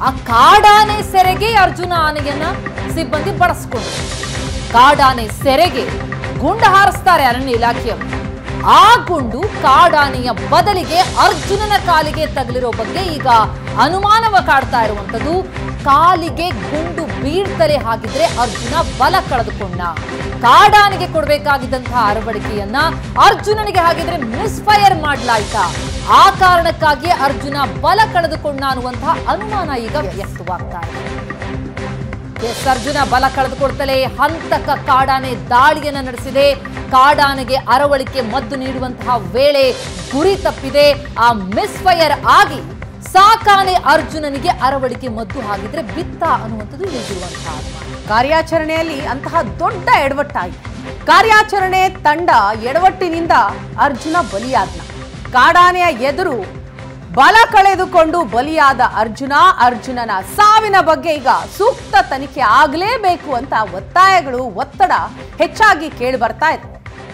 ಆ ಕಾಡಾನೆ ಸೆರೆಗೆ ಅರ್ಜುನ ಆನೆಯನ್ನ ಸಿಬ್ಬಂದಿ ಬಳಸ್ಕೊಂಡ್ರು ಕಾಡಾನೆ ಸೆರೆಗೆ ಗುಂಡು ಹಾರಿಸ್ತಾರೆ ಅರಣ್ಯ ಇಲಾಖೆಯವರು ಆ ಗುಂಡು ಕಾಡಾನೆಯ ಬದಲಿಗೆ ಅರ್ಜುನನ ಕಾಲಿಗೆ ತಗಲಿರೋ ಬಗ್ಗೆ ಈಗ ಅನುಮಾನವ ಕಾಡ್ತಾ ಇರುವಂತದ್ದು ಕಾಲಿಗೆ ಗುಂಡು ಬೀಳ್ತಲೇ ಹಾಗಿದ್ರೆ ಅರ್ಜುನ ಬಲ ಕಳೆದುಕೊಂಡ ಕಾಡಾನೆಗೆ ಕೊಡಬೇಕಾಗಿದ್ದಂತಹ ಅರವಳಿಕೆಯನ್ನ ಅರ್ಜುನನಿಗೆ ಹಾಗಿದ್ರೆ ಮಿಸ್ಫೈರ್ ಮಾಡ್ಲಾಯ್ತಾ ಆ ಕಾರಣಕ್ಕಾಗಿ ಅರ್ಜುನ ಬಲ ಕಳೆದುಕೊಂಡ ಅನ್ನುವಂತಹ ಅನುಮಾನ ಈಗ ವ್ಯಕ್ತವಾಗ್ತಾ ಇದೆ ಎಸ್ ಅರ್ಜುನ ಬಲ ಕಳೆದುಕೊಡ್ತಲೇ ಹಂತಕ ಕಾಡಾನೆ ದಾಳಿಯನ್ನ ನಡೆಸಿದೆ ಕಾಡಾನೆಗೆ ಅರವಳಿಕೆ ಮದ್ದು ನೀಡುವಂತಹ ವೇಳೆ ಗುರಿ ತಪ್ಪಿದೆ ಆ ಮಿಸ್ಫೈರ್ ಆಗಿ ಸಾಕಾನೆ ಅರ್ಜುನನಿಗೆ ಅರವಳಿಕೆ ಮದ್ದು ಹಾಗಿದ್ರೆ ಬಿತ್ತ ಅನ್ನುವಂಥದ್ದು ಈಗಿರುವಂತಹ ಅನುಮಾನ ಕಾರ್ಯಾಚರಣೆಯಲ್ಲಿ ಅಂತಹ ದೊಡ್ಡ ಎಡವಟ್ಟಾಯಿತು ಕಾರ್ಯಾಚರಣೆ ತಂಡ ಎಡವಟ್ಟಿನಿಂದ ಅರ್ಜುನ ಬಲಿಯಾದ್ನ ಕಾಡಾನೆಯ ಎದುರು ಬಲ ಕಳೆದುಕೊಂಡು ಬಲಿಯಾದ ಅರ್ಜುನ ಅರ್ಜುನನ ಸಾವಿನ ಬಗ್ಗೆ ಈಗ ಸೂಕ್ತ ತನಿಖೆ ಆಗಲೇಬೇಕು ಅಂತ ಒತ್ತಾಯಗಳು ಒತ್ತಡ ಹೆಚ್ಚಾಗಿ ಕೇಳಿ ಬರ್ತಾ ಇದೆ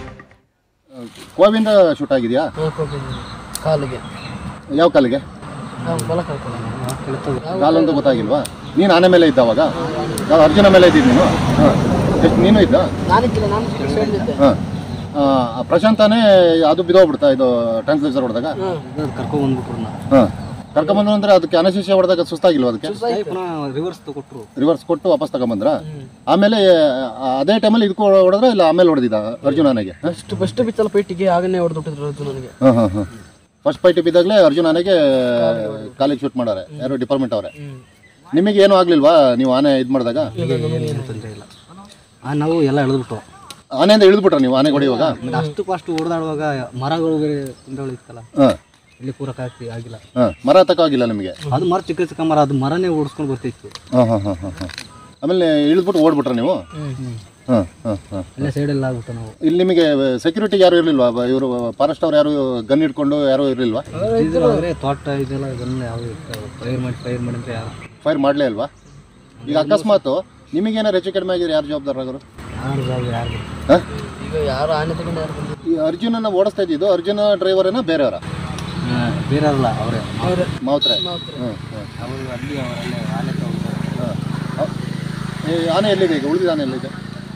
ಕೋವಿಂದ ಶೂಟ್ ಆಗಿದೆಯಾ ಕಾಲಿಗೆ ಯಾವ ಕಾಲಿಗೆ ನಾವು ಬಲ ಕಳ್ಕೊಳ್ಳೋಣ ಕಾಲೊಂದು ಗೊತ್ತಾಗಿಲ್ವಾ ನೀನು ಆನೆ ಮೇಲೆ ಇದ್ದ ಅವಾಗ ಯಾವ ಅರ್ಜುನ ಮೇಲೆ ಇದ್ದಿದ್ದು ನೀನು ಹಾಂ ಎಷ್ಟು ನೀನು ಇದ್ದ ನಾನಿಕ್ಕಿಲ್ಲ ನಾನು ಸೈಡ್ ಇದ್ದೆ ಹಾಂ ಪ್ರಶಾಂತನೇ ಅದು ಬಿದ್ದೋಗ್ಬಿಡ್ತಾ ಇದು ಟ್ರಾನ್ಸ್ಲೇಸರ್ ಹೊಡೆದಾಗ ಕರ್ಕೊಂಡ್ ಬಂದ್ಬಿಟ್ರು ನಾ ಹಾಂ ಕರ್ಕೊಂಬಂದ್ರು ಅಂದ್ರೆ ಅದಕ್ಕೆ ಅನಶಿಷ್ಯ ಹೊಡೆದಾಗ ಸುಸ್ತಾಗಿಲ್ವಾ ಅದಕ್ಕೆ ಪುನಃ ರಿವರ್ಸ್ ಕೊಟ್ರು ರಿವರ್ಸ್ ಕೊಟ್ಟು ವಾಪಸ್ ತಗೊಂಬಂದ್ರ ಆಮೇಲೆ ಆ, ಅದೇ ಟೈಮಲ್ಲಿ ಇದಕ್ಕೂ ಹೊಡೆದ್ರ ಇಲ್ಲ ಆಮೇಲೆ ಹೊಡೆದಿದ್ದ ಅರ್ಜುನನಿಗೆ ಫಸ್ಟ್ ಫಸ್ಟ್ ಬಿತ್ತಲ್ಲ ಪೇಟಿಗೆ ಆಗನೇ ಹೊಡೆದು ಬಿಟ್ಟಿದ್ರು ಅದು ನನಗೆ ಹಾಂ ಹಾಂ ಹಾಂ ಫಸ್ಟ್ ಫೈಟ್ ಬಿದ್ದಾಗಲೇ ಅರ್ಜುನನಿಗೆ ಕಾಲಿಗೆ ಶೂಟ್ ಮಾಡಾರೆ ಯಾರು ಡಿಪಾರ್ಟ್ಮೆಂಟ್ ಅವರೇ ನಿಮಗೆ ಏನು ಆಗ್ಲಿಲ್ವಾ ನೀವು ಆನೆ ಇದು ಮಾಡಿದಾಗ ಏನು ತೊಂದರೆ ಇಲ್ಲ ಆ ನಾವು ಎಲ್ಲ ಎಳೆದ್ಬಿಟ್ಟು ಆನೆಯಿಂದ ಇಳಿದ್ಬಿಟ್ರ ನೀವು ಆನೆ ಹೊಡೆಯುವಾಗ ಆಮೇಲೆ ಅಷ್ಟು ಫಾಸ್ಟ್ ಓಡಾಡುವಾಗ ಮರಗಳು ಬೇರೆ ಕುಂದವಳಿ ಇತ್ತಲ್ಲ ಹಾಂ ಇಲ್ಲಿ ಕೂರಕ್ಕೆ ಆಗ್ತಿ ಆಗಿಲ್ಲ ಹಾಂ ಮರ ತಕ್ಕಾಗಿಲ್ಲ ನಿಮಗೆ ಅದು ಮರ ಚಿಕ್ಕ ಚಿಕ್ಕ ಮರ ಅದು ಮರನೇ ಓಡಿಸ್ಕೊಂಡು ಬರ್ತಿತ್ತು ಹಾಂ ಹಾಂ ಹಾಂ ಹಾಂ ಹಾಂ ಆಮೇಲೆ ಇಳಿದ್ಬಿಟ್ಟು ಓಡ್ಬಿಟ್ರ ನೀವು ಹಾಂ ಹಾಂ ಹಾಂ ಅಲ್ಲೇ ಸೈಡೆಲ್ಲ ಆಗ್ಬಿಟ್ಟು ನಾವು ಇಲ್ಲಿ ನಿಮಗೆ ಸೆಕ್ಯೂರಿಟಿ ಯಾರು ಇರಲಿಲ್ವಾ ಇವರು ಫಾರೆಸ್ಟ್ ಅವ್ರು ಯಾರು ಗನ್ ಇಟ್ಕೊಂಡು ಯಾರು ಇರಲಿಲ್ವಾ ಇದ್ರ ಆದರೆ ತೋಟ ಇದೆಲ್ಲ ಇದನ್ನ ಯಾವ ಫೈರ್ ಮಾಡಿ ಫೈರ್ ಮಾಡಿದ್ರೆ ಯಾವ ಫೈರ್ ಮಾಡಲೇ ಅಲ್ವಾ ಈಗ ಅಕಸ್ಮಾತ್ ನಿಮಗೇನಾರು ಹೆಚ್ಚು ಕಡಿಮೆ ಆಗಿದ್ರೆ ಯಾರು ಜವಾಬ್ದಾರರು ಯಾರು ಜಾಗ ಯಾರು ಹಾಂ ಈಗ ಯಾರು ಆನೆ ತಗೊಂಡು ಯಾರು ಬಂದಿದ್ರು ಈ ಅರ್ಜುನನ ಓಡಿಸ್ತಾ ಇದ್ದಿದ್ದು ಅರ್ಜುನ ಡ್ರೈವರೇನ ಬೇರೆಯವರ ಬೇರೆ ಅಲ್ಲ ಅವರೇ ಮಾವ್ತ್ರೆ ಹ್ಞೂ ಹ್ಞೂ ಅವರು ಅಲ್ಲಿ ಅವರಲ್ಲೇ ಆನೆ ತಗೊಂಡು ಹಾಂ ಈ ಆನೆ ಎಲ್ಲಿದೆ ಈಗ ಉಳಿದಿದ ಆನೆ ಎಲ್ಲಿದೆ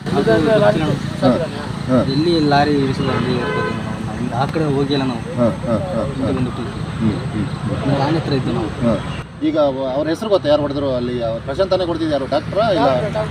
ಹಾಂ ಎಲ್ಲಿ ಲಾರಿ ಇಳಿಸಿದ ಅಲ್ಲಿ ಇರ್ಬೋದು ನಾವು ನಾವು ಹಿಂಗೆ ಆ ಕಡೆ ಹೋಗಿಲ್ಲ ನಾವು ಹಾಂ ಹಾಂ ಹಾಂ ಹಿಂದೆ ಬಂದ್ಬಿಟ್ಟು ಹ್ಞೂ ಹ್ಞೂ ನಾವು ಆನೆ ಹತ್ರ ಇದ್ದು ನಾವು ಹಾಂ ಈಗ ಅವ- ಅವ್ರ ಹೆಸರು ಗೊತ್ತಾ ಯಾರು ಹೊಡೆದ್ರು ಅಲ್ಲಿ ಅವ್ರು ಪ್ರಶಾಂತನೇ ಕೊಡ್ತಿದ್ದು ಯಾರು ಡಾಕ್ಟ್ರಾ ಇಲ್ಲ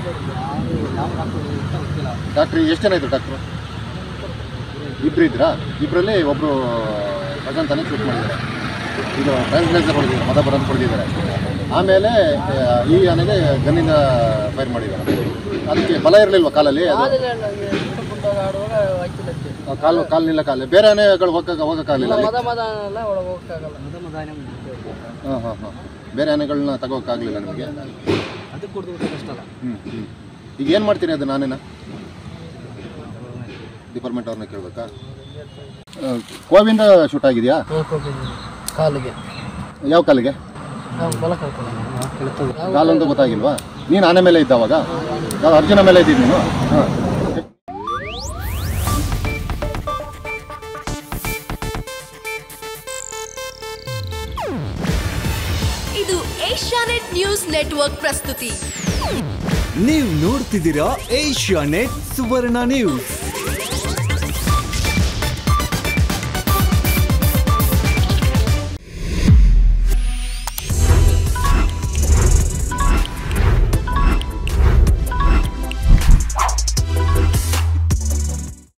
ಡಾಕ್ಟ್ರ್ ಎಷ್ಟು ಜನ ಇದ್ರು ಡಾಕ್ಟ್ರು ಇಬ್ರು ಇದ್ರಾ ಇಬ್ಬರಲ್ಲಿ ಒಬ್ಬರು ಪ್ರಶಾಂತನೇ ಶೂಟ್ ಮಾಡಿದ್ದಾರೆ ಇದು ಟ್ರಾನ್ಸ್ಲೇಸರ್ ಹೊಡೆದಿದ್ದಾರೆ ಮತ ಬರೋದು ಹೊಡೆದಿದ್ದಾರೆ ಆಮೇಲೆ ಆ, ಈ ಆನೆಗೆ ಗನ್ನಿಂದ ಫೈರ್ ಮಾಡಿದ್ದಾರೆ ಅದಕ್ಕೆ ಬಲ ಇರಲಿಲ್ವ ಕಾಲಲ್ಲಿ ಅದು ಆಡುವಾಗ ಹಾಕಿಲ್ಲಕ್ಕೆ ಆ, ಕಾಲು ಕಾಲಿನಿಲ್ಲ ಕಾಲು ಬೇರೆ ಆನೆಗಳು ಹೋಗಕ್ಕೆ ಹೋಗೋಕ್ಕಾಗಲಿಲ್ಲ ಅಲ್ಲಿ ಮದ ಮದ ಎಲ್ಲ ಒಳಗೆ ಹೋಗಕ್ಕಾಗಲ್ಲ ಮದ ಮದ ಆನೆ ಬಂದ್ಬಿಟ್ಟು. ಹಾಂ ಹಾಂ ಹಾಂ ಬೇರೆ ಆನೆಗಳನ್ನ ತಗೋಕ್ಕಾಗಲಿಲ್ಲ ನಿಮಗೆ ಅದಕ್ಕೆ ಕೊಡ್ದು ಕಷ್ಟ ಅಲ್ಲ ಹ್ಞೂ ಹ್ಞೂ ಈಗ ಏನು ಮಾಡ್ತೀನಿ ಅದು ನಾನೇನ ಡಿಪಾರ್ಟ್ಮೆಂಟ್ ಅವ್ರನ್ನ ಕೇಳಬೇಕಾ ಕೋವಿಂದ ಶೂಟ್ ಆಗಿದೆಯಾ ಕಾಲಿಗೆ ಯಾವ ಕಾಲಿಗೆ ನಾವು ಬಲ ಕಳ್ಕೊಳ್ಳೋಣ ನಾವು ಕೆಳತದ್ದು ಕಾಲೊಂದು ಗೊತ್ತಾಗಿಲ್ವಾ ನೀನು ಆನೆ ಮೇಲೆ ಇದ್ದ ಅವಾಗ ಯಾವ ಅರ್ಜುನ ಮೇಲೆ ಇದ್ದಿದ್ದು ನೀನು ಹಾಂ ಇದು ಏಷ್ಯಾನೆಟ್ ನ್ಯೂಸ್ ನೆಟ್ವರ್ಕ್ ಪ್ರಸ್ತುತಿ ನೀವು ನೋಡ್ತಿದ್ದೀರಾ ಏಷ್ಯಾ ನೆಟ್ ಸುವರ್ಣ ನ್ಯೂಸ್